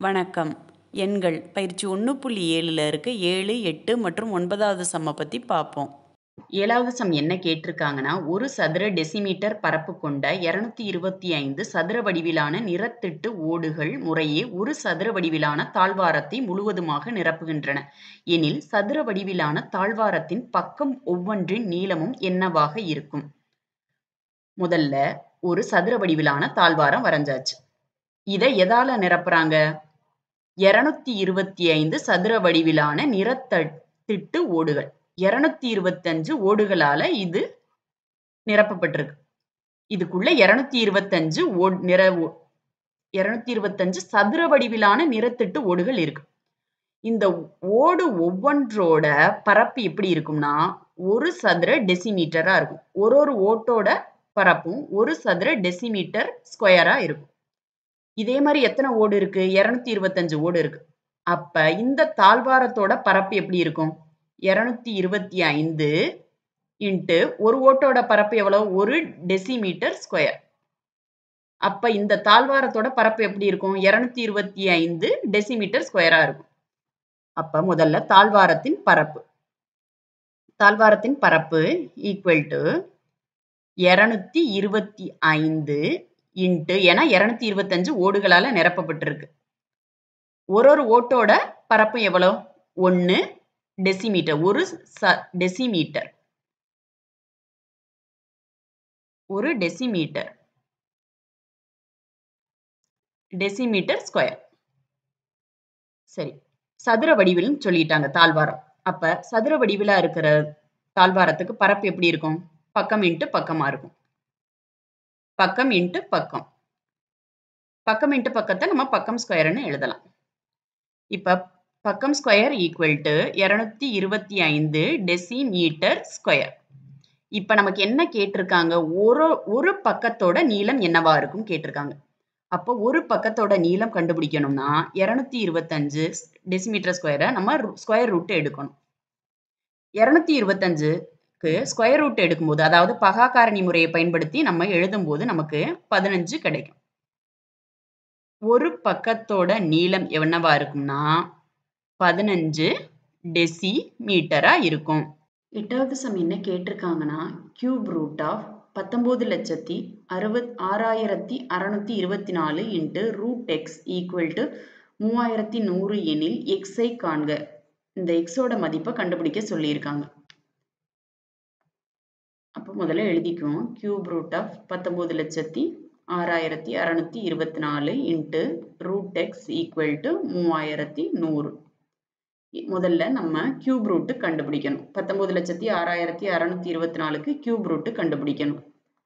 வணக்கம் எண்கள் பயிற்சி ஒன்று புள்ளி ஏழில் இருக்க ஏழு எட்டு மற்றும் ஒன்பதாவது சம்மை பற்றி பார்ப்போம் ஏழாவது சம் என்ன கேட்டிருக்காங்கன்னா ஒரு சதுர டெசிமீட்டர் பரப்பு கொண்ட இருநூத்தி இருபத்தி ஐந்து சதுர வடிவிலான நிறத்திட்டு ஓடுகள் முறையே ஒரு சதுர வடிவிலான தாழ்வாரத்தை முழுவதுமாக நிரப்புகின்றன எனில் சதுர வடிவிலான தாழ்வாரத்தின் பக்கம் ஒவ்வொன்றின் நீளமும் என்னவாக இருக்கும் முதல்ல ஒரு சதுர வடிவிலான தாழ்வாரம் வரைஞ்சாச்சு இதை எதால நிரப்புறாங்க இருநூத்தி இருபத்தி ஐந்து சதுர வடிவிலான நிறத்திட்டு ஓடுகள் இருநூத்தி இருபத்தஞ்சு ஓடுகளால இது நிரப்பப்பட்டிருக்கு இதுக்குள்ள இருநூத்தி இருபத்தஞ்சு ஓ நிற இருநூத்தி இருபத்தஞ்சு சதுர வடிவிலான நிறத்திட்டு ஓடுகள் இருக்கு இந்த ஓடு ஒவ்வொன்றோட பரப்பு எப்படி இருக்கும்னா ஒரு சதுர டெசிமீட்டரா இருக்கும் ஒரு ஒரு ஓட்டோட பரப்பும் ஒரு சதுர டெசிமீட்டர் ஸ்கொயரா இருக்கும் இதே மாதிரி எத்தனை ஓடு இருக்கு இருநூத்தி இருபத்தஞ்சு ஓடு இருக்கு அப்ப இந்த தாழ்வாரத்தோட பரப்பு எப்படி இருக்கும் இருநூத்தி இருபத்தி ஐந்து இன்ட்டு ஒரு ஓட்டோட பரப்பு எவ்வளவு ஒரு டெசிமீட்டர் ஸ்கொயர் அப்ப இந்த தாழ்வாரத்தோட பரப்பு எப்படி இருக்கும் இருநூத்தி இருபத்தி ஐந்து டெசிமீட்டர் ஸ்கொயரா இருக்கும் அப்ப முதல்ல தாழ்வாரத்தின் பரப்பு தாழ்வாரத்தின் பரப்பு ஈக்குவல் டு இருநூத்தி இருபத்தி ஐந்து இன்ட்டு ஏன்னா இருநூத்தி இருபத்தஞ்சு ஓடுகளால நிரப்பப்பட்டிருக்கு ஒரு ஒரு ஓட்டோட பரப்பு எவ்வளோ ஒன்னு டெசிமீட்டர் ஒரு ச டெசிமீட்டர் ஒரு டெசிமீட்டர் டெசிமீட்டர் ஸ்கொயர் சரி சதுர வடிவில்னு சொல்லிட்டாங்க தாழ்வாரம் அப்ப சதுர வடிவிலா இருக்கிற தாழ்வாரத்துக்கு பரப்பு எப்படி இருக்கும் பக்கம் இன்ட்டு பக்கமா இருக்கும் பக்கம் இன்ட்டு பக்கம் பக்கம் இன்ட்டு பக்கத்தை நம்ம பக்கம் ஸ்கொயர்னு எழுதலாம் இப்ப பக்கம் ஸ்கொயர் ஈக்குவல் டு இருநூத்தி இருபத்தி ஐந்து டெசிமீட்டர் ஸ்கொயர் இப்ப நமக்கு என்ன கேட்டிருக்காங்க ஒரு ஒரு பக்கத்தோட நீளம் என்னவா இருக்கும் கேட்டிருக்காங்க அப்போ ஒரு பக்கத்தோட நீளம் கண்டுபிடிக்கணும்னா இருநூத்தி இருபத்தஞ்சு டெசிமீட்டர் ஸ்கொயரை நம்ம ஸ்கொயர் ரூட் எடுக்கணும் இருநூத்தி இருபத்தஞ்சுக்கு ஸ்கொயர் ரூட் எடுக்கும்போது அதாவது பகாக்காரணி முறையை பயன்படுத்தி நம்ம எழுதும்போது நமக்கு பதினஞ்சு கிடைக்கும் ஒரு பக்கத்தோட நீளம் என்னவா இருக்கும்னா பதினஞ்சு டெசி மீட்டரா இருக்கும் எட்டாவது சம் என்ன கேட்டிருக்காங்கன்னா கியூப் ரூட் ஆஃப் பத்தொன்பது லட்சத்தி அறுபத் ஆறாயிரத்தி அறநூத்தி இருபத்தி நாலு into root x equal to மூவாயிரத்தி நூறு எனில் எக்ஸை காண்க இந்த எக்ஸோட மதிப்பை கண்டுபிடிக்க சொல்லியிருக்காங்க அப்போ முதல்ல எழுதிக்குவோம் கியூப் ரூட் ஆஃப் பத்தொன்பது லட்சத்தி ஆறாயிரத்தி அறநூத்தி இருபத்தி நாலு into root x equal to மூவாயிரத்தி நூறு முதல்ல நம்ம கியூப் ரூட்டு கண்டுபிடிக்கணும் பத்தொன்பது லட்சத்தி ஆறாயிரத்தி அறநூத்தி இருபத்தி நாலுக்கு கியூப் ரூட்டு கண்டுபிடிக்கணும்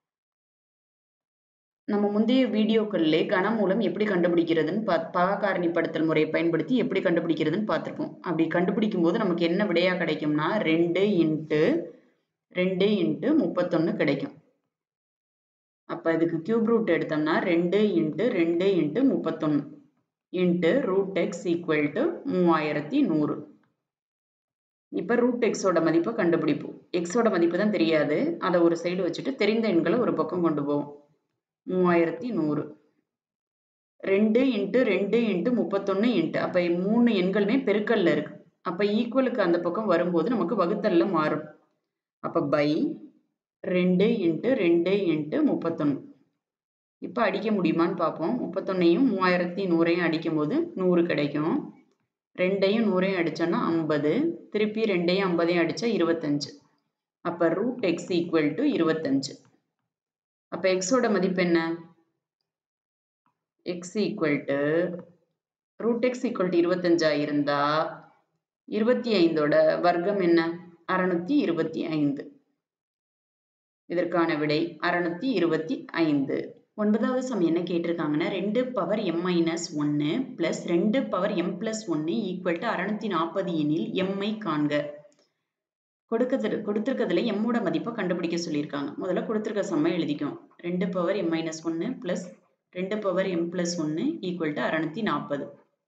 நம்ம முந்தைய வீடியோக்கள்லே கனமூலம் எப்படி கண்டுபிடிக்கிறதுன்னு பா பாகாகாரணிப்படுத்தல் முறையை பயன்படுத்தி எப்படி கண்டுபிடிக்கிறதுன்னு பார்த்துருப்போம் அப்படி கண்டுபிடிக்கும் போது நமக்கு என்ன விடையா கிடைக்கும்னா ரெண்டு இன்ட்டு ரெண்டு இன்ட்டு முப்பத்தொன்னு கிடைக்கும் அப்ப இதுக்கு கியூப் ரூட் எடுத்தோம்னா ரெண்டு இன்ட்டு ரெண்டு இன்ட்டு முப்பத்தொன்னு into root x equal to மூவாயிரத்தி நூறு இப்போ ரூட் எக்ஸோட மதிப்பை கண்டுபிடிப்போம் எக்ஸோட மதிப்பு தான் தெரியாது அதை ஒரு சைடு வச்சுட்டு தெரிந்த எண்களை ஒரு பக்கம் கொண்டு போவோம் மூவாயிரத்தி நூறு ரெண்டு இன்ட்டு ரெண்டு இன்ட்டு முப்பத்தொன்று இன்ட்டு அப்போ மூணு எண்களுமே பெருக்கல்ல இருக்கு அப்போ ஈக்குவலுக்கு அந்த பக்கம் வரும்போது நமக்கு வகுத்தல்ல மாறும் அப்போ பை ரெண்டு இன்ட்டு ரெண்டு இன்ட்டு முப்பத்தொன்று இப்போ அடிக்க முடியுமான்னு பார்ப்போம் முப்பத்தொன்னையும் மூவாயிரத்தி நூறையும் அடிக்கும் போது நூறு கிடைக்கும் ரெண்டையும் நூறையும் அடித்தோன்னா ஐம்பது திருப்பி ரெண்டையும் ஐம்பதையும் அடித்தா இருபத்தஞ்சு அப்போ ரூட் எக்ஸ் ஈக்குவல் டு இருபத்தஞ்சு அப்போ எக்ஸோட மதிப்பு என்ன x equal to root x equal to இருபத்தஞ்சா இருந்தா இருபத்தி ஐந்தோட வர்க்கம் என்ன அறுநூத்தி இருபத்தி ஐந்து இதற்கான விடை அறுநூத்தி இருபத்தி ஐந்து ஒன்பதாவது சம் என்ன கேட்டிருக்காங்கன்னா ரெண்டு பவர் எம் மைனஸ் ஒன்று பிளஸ் ரெண்டு பவர் எம் பிளஸ் ஒன்று ஈக்குவல் டு அறுநூத்தி நாற்பது எனில் எம்ஐ காண்க கொடுக்கறது கொடுத்துருக்கிறதுல எம்மோட மதிப்பை கண்டுபிடிக்க சொல்லியிருக்காங்க முதல்ல கொடுத்துருக்க சம்மை எழுதிக்கும் ரெண்டு பவர் எம் மைனஸ் ஒன்று பிளஸ் ரெண்டு பவர் எம் பிளஸ் ஒன்று ஈக்குவல் டு அறுநூத்தி நாற்பது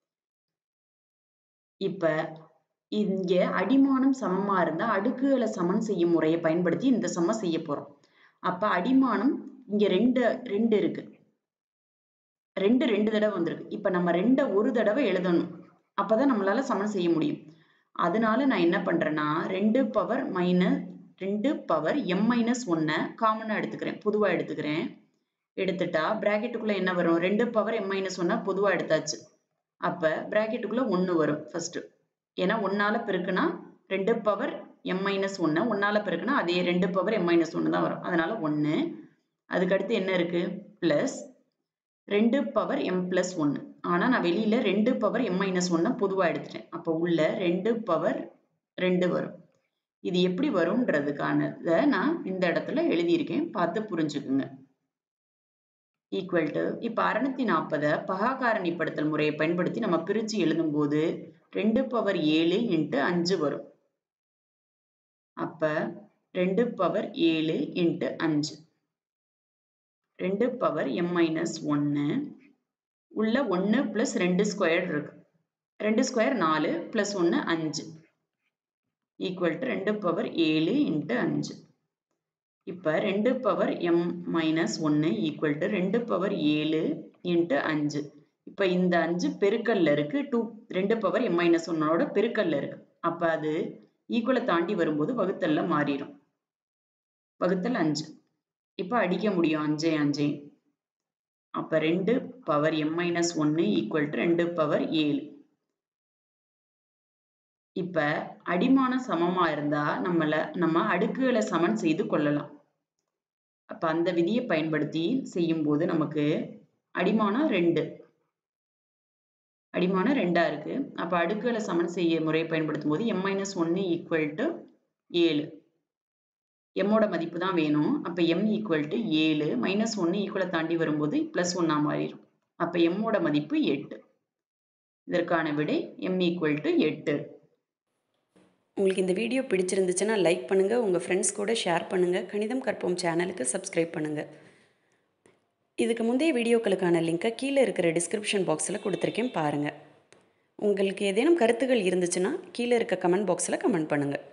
இப்போ இங்க அடிமானம் சமமா இருந்தா அடுக்குகளை சமன் செய்யும் முறையை பயன்படுத்தி இந்த சம செய்ய போறோம் அப்ப அடிமானம் இங்க ரெண்டு ரெண்டு இருக்கு ரெண்டு ரெண்டு தடவை வந்திருக்கு இப்போ நம்ம ரெண்டை ஒரு தடவை எழுதணும் அப்பதான் நம்மளால சமன் செய்ய முடியும் அதனால நான் என்ன பண்றேன்னா ரெண்டு பவர் மைனஸ் ரெண்டு பவர் எம் மைனஸ் ஒன்னை காமனாக எடுத்துக்கிறேன் பொதுவாக எடுத்துக்கிறேன் எடுத்துட்டா பிராக்கெட்டுக்குள்ள என்ன வரும் ரெண்டு பவர் எம் மைனஸ் ஒன்னா பொதுவாக எடுத்தாச்சு அப்போ பிராக்கெட்டுக்குள்ள ஒன்று வரும் ஃபர்ஸ்ட் ஏன்னா ஒன்னால பெருக்குனா ரெண்டு பவர் எம் மைனஸ் ஒன்று ஒன்னால பெருக்குனா அதே ரெண்டு பவர் எம் மைனஸ் ஒன்று தான் வரும் அதனால ஒன்று அதுக்கடுத்து என்ன இருக்கு ப்ளஸ் ரெண்டு பவர் எம் ப்ளஸ் ஒன்று ஆனால் நான் வெளியில ரெண்டு பவர் எம் மைனஸ் ஒன்னை பொதுவாக எடுத்துட்டேன் அப்போ உள்ள ரெண்டு பவர் ரெண்டு வரும் இது எப்படி வரும்ன்றதுக்கானதை நான் இந்த இடத்துல எழுதியிருக்கேன் பார்த்து புரிஞ்சுக்குங்க ஈக்குவல் டு இப்போ அறுநூத்தி நாற்பதை பகாகாரணிப்படுத்தல் முறையை பயன்படுத்தி நம்ம பிரித்து எழுதும்போது ரெண்டு பவர் ஏழு இன்ட்டு அஞ்சு வரும் அப்ப ரெண்டு பவர் ஏழு இன்ட்டு அஞ்சு ரெண்டு பவர் எம் மைனஸ் ஒன்று உள்ள ஒன்று ப்ளஸ் ரெண்டு ஸ்கொயர் இருக்கு ரெண்டு ஸ்கொயர் நாலு ப்ளஸ் ஒன்று அஞ்சு ஈக்குவல் டு ரெண்டு பவர் ஏழு இன்ட்டு அஞ்சு இப்போ ரெண்டு பவர் எம் மைனஸ் ஒன்று ஈக்குவல் டு ரெண்டு பவர் ஏழு இன்ட்டு அஞ்சு இப்போ இந்த அஞ்சு பெருக்கல்ல இருக்கு டூ ரெண்டு பவர் எம் மைனஸ் ஒன்னோட பெருக்கல்ல இருக்கு அப்போ அது ஈக்குவலை தாண்டி வரும்போது வகுத்தல்ல மாறிடும் வகுத்தல் அஞ்சு இப்போ அடிக்க முடியும் அஞ்சே அஞ்சே அப்போ ரெண்டு பவர் எம் மைனஸ் ஒன்று ஈக்குவல் டு ரெண்டு பவர் ஏழு இப்ப அடிமான சமமா இருந்தா நம்மள நம்ம அடுக்குகளை சமன் செய்து கொள்ளலாம் அப்ப அந்த விதியை பயன்படுத்தி செய்யும் போது நமக்கு அடிமானம் ரெண்டு அடிமானம் ரெண்டா இருக்கு அப்ப அடுக்குகளை சமன் செய்ய முறையை பயன்படுத்தும் போது எம் மைனஸ் ஒன்னு ஈக்குவல் டு ஏழு எம்மோட மதிப்பு தான் வேணும் அப்ப எம் ஈக்குவல் டு ஏழு மைனஸ் ஒன்னு ஈக்குவலை தாண்டி வரும்போது பிளஸ் ஒன்னா மாறிடும் அப்ப எம்மோட மதிப்பு எட்டு இதற்கான விடை எம் ஈக்குவல் டு எட்டு உங்களுக்கு இந்த வீடியோ பிடிச்சிருந்துச்சுன்னா லைக் பண்ணுங்கள் உங்கள் ஃப்ரெண்ட்ஸ் கூட ஷேர் பண்ணுங்கள் கணிதம் கற்போம் சேனலுக்கு சப்ஸ்கிரைப் பண்ணுங்கள் இதுக்கு முந்தைய வீடியோக்களுக்கான லிங்க்கை கீழே இருக்கிற டிஸ்கிரிப்ஷன் பாக்ஸில் கொடுத்துருக்கேன் பாருங்கள் உங்களுக்கு ஏதேனும் கருத்துகள் இருந்துச்சுன்னா கீழே இருக்க கமெண்ட் பாக்ஸில் கமெண்ட் பண்ணுங்கள்